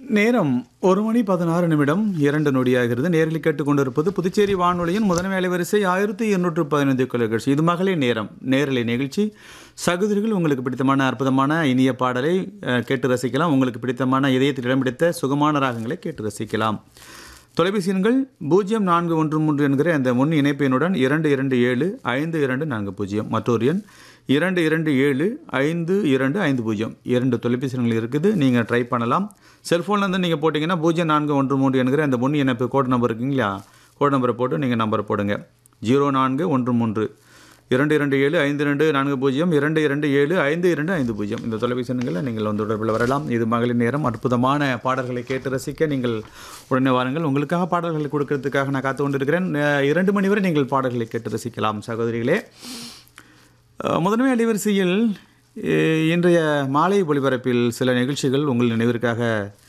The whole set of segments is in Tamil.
நேரம் ஒரு மணி பதினாறு நிமிடம் இரண்டு நொடியாகிறது நேரில் கேட்டுக்கொண்டிருப்பது புதுச்சேரி வானொலியின் முதன்மை அலைவரிசை ஆயிரத்தி இருநூற்று பதினைந்து நிகழ்ச்சி இது மகளிர் நேரம் நேரலை நிகழ்ச்சி சகோதரிகள் உங்களுக்கு பிடித்தமான அற்புதமான இனிய பாடலை அஹ், கேட்டு ரசிக்கலாம் உங்களுக்கு பிடித்தமான இதயத்தில் இடம் பிடித்த சுகமான ராகங்களை கேட்டு ரசிக்கலாம் தொலைபேசி எண்கள் பூஜ்ஜியம் நான்கு ஒன்று மூன்று என்கிற அந்த முன் இணைப்பு எண்ணுடன் இரண்டு இரண்டு ஏழு ஐந்து இரண்டு நான்கு பூஜ்ஜியம் மற்றொரு எண் இரண்டு இரண்டு ஏழு ஐந்து இரண்டு ஐந்து பூஜ்ஜியம் இரண்டு தொலைபேசி எண்கள் இருக்குது நீங்கள் ட்ரை பண்ணலாம் செல்ஃபோனில் இருந்து நீங்கள் போட்டிங்கன்னா பூஜ்ஜியம் நான்கு ஒன்று மூன்று என்கிற அந்த முன் இணைப்பு கோட் நம்பர் இருக்குங்களா கோட் நம்பரை போட்டு நீங்கள் நம்பரை போடுங்க ஜீரோ நான்கு ஒன்று மூன்று இரண்டு இரண்டு ஏழு ஐந்து இரண்டு நான்கு பூஜ்ஜியம் இரண்டு இரண்டு ஏழு ஐந்து இரண்டு ஐந்து பூஜ்ஜியம் இந்த தொலைபேசி எண்களில் நீங்கள் வந்து தொடர்பில் வரலாம் இது மகளிர் நேரம் அற்புதமான பாடல்களை கேட்டு ரசிக்க நீங்கள் உடனே வாருங்கள் உங்களுக்காக பாடல்களை கொடுக்கறதுக்காக நான் காத்து கொண்டிருக்கிறேன் அஹ், இரண்டு மணி வரை நீங்கள் பாடல்களை கேட்டு ரசிக்கலாம் சகோதரிகளே அஹ், முதன்மை அலைவரிசையில் அஹ், இன்றைய மாலை ஒளிபரப்பில் சில நிகழ்ச்சிகள் உங்கள் நினைவிற்காக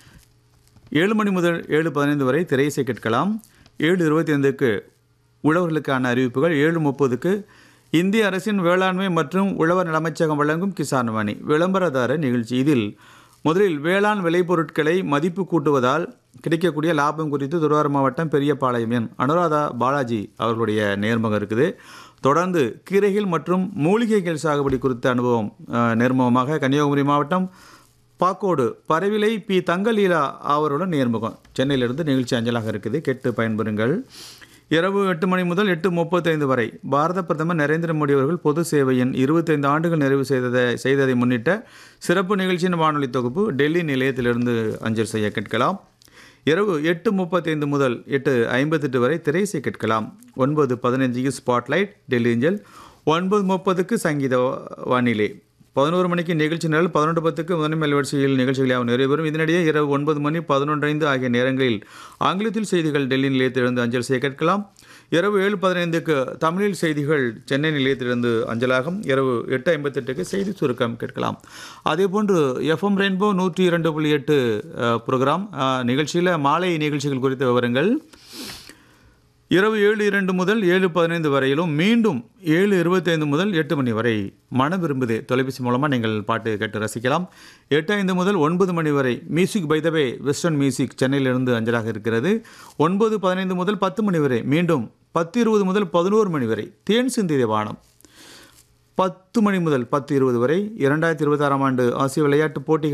ஏழு மணி முதல் ஏழு பதினைந்து வரை திரையிசை கேட்கலாம் ஏழு இருபத்தி ஐந்துக்கு உழவர்களுக்கான அறிவிப்புகள் ஏழு முப்பதுக்கு இந்திய அரசின் வேளாண்மை மற்றும் உழவர் நலமைச்சகம் வழங்கும் கிசான் வாணி விளம்பரதார நிகழ்ச்சி இதில் முதலில் வேளாண் விளைபொருட்களை மதிப்பு கூட்டுவதால் கிடைக்கக்கூடிய லாபம் குறித்து திருவாரூர் மாவட்டம் பெரியபாளையம் என் அனுராதா பாலாஜி அவர்களுடைய நேர்முகம் இருக்குது தொடர்ந்து கீரைகள் மற்றும் மூலிகைகள் சாகுபடி குறித்த அனுபவம் அஹ், நேர்முகமாக கன்னியாகுமரி மாவட்டம் பாக்கோடு பரவிலை பி தங்கலீலா அவருடன் நேர்முகம் சென்னையிலிருந்து நிகழ்ச்சி அஞ்சலாக இருக்குது கேட்டு பயன்பெறுங்கள் இரவு எட்டு மணி முதல் எட்டு முப்பத்தைந்து வரை பாரத பிரதமர் நரேந்திர மோடி அவர்கள் பொது சேவையின் இருபத்தைந்து ஆண்டுகள் நிறைவு செய்ததை செய்ததை முன்னிட்ட சிறப்பு நிகழ்ச்சியின் வானொலி தொகுப்பு டெல்லி நிலையத்திலிருந்து அஞ்சல் செய்ய கேட்கலாம் இரவு எட்டு முப்பத்தைந்து முதல் எட்டு ஐம்பத்தெட்டு வரை திரைசை கேட்கலாம் ஒன்பது பதினஞ்சுக்கு ஸ்பாட்லைட் டெல்லி ஏஞ்சல் ஒன்பது முப்பதுக்கு சங்கீத வானிலை பதினோரு மணிக்கு நிகழ்ச்சி நிரல் பதினொன்று பத்துக்கு முதன்மை அலைவரிசையில் நிகழ்ச்சிகளாக நிறைவேறும் இதனிடையே இரவு ஒன்பது மணி பதினொன்று ஐந்து ஆகிய நேரங்களில் ஆங்கிலத்தில் செய்திகள் டெல்லி நிலையத்திலிருந்து அஞ்சல் செய்ய கேட்கலாம் இரவு ஏழு பதினைந்துக்கு தமிழில் செய்திகள் சென்னை நிலையத்திலிருந்து அஞ்சலாகும் இரவு எட்டு ஐம்பத்தெட்டுக்கு செய்தி சுருக்கம் கேட்கலாம் அதேபோன்று எஃப்எம் ரெயின்போ நூற்றி இரண்டு புள்ளி எட்டு ப்ரோக்ராம் நிகழ்ச்சியில் மாலை நிகழ்ச்சிகள் குறித்த விவரங்கள் இரவு ஏழு இரண்டு முதல் ஏழு பதினைந்து வரையிலும் மீண்டும் ஏழு இருபத்தைந்து முதல் எட்டு மணி வரை மன விரும்புதே தொலைபேசி மூலமாக நீங்கள் பாட்டு கேட்டு ரசிக்கலாம் எட்டு ஐந்து முதல் ஒன்பது மணி வரை மியூசிக் பைதவே வெஸ்டர்ன் மியூசிக் சென்னையிலிருந்து அஞ்சலாக இருக்கிறது ஒன்பது பதினைந்து முதல் பத்து மணி வரை மீண்டும் பத்து இருபது முதல் பதினோரு மணி வரை தேன் சிந்திய வானம் பத்து மணி முதல் பத்து இருபது வரை இரண்டாயிரத்தி இருபத்தாறாம் ஆண்டு ஆசிய விளையாட்டுப் போட்டிகள்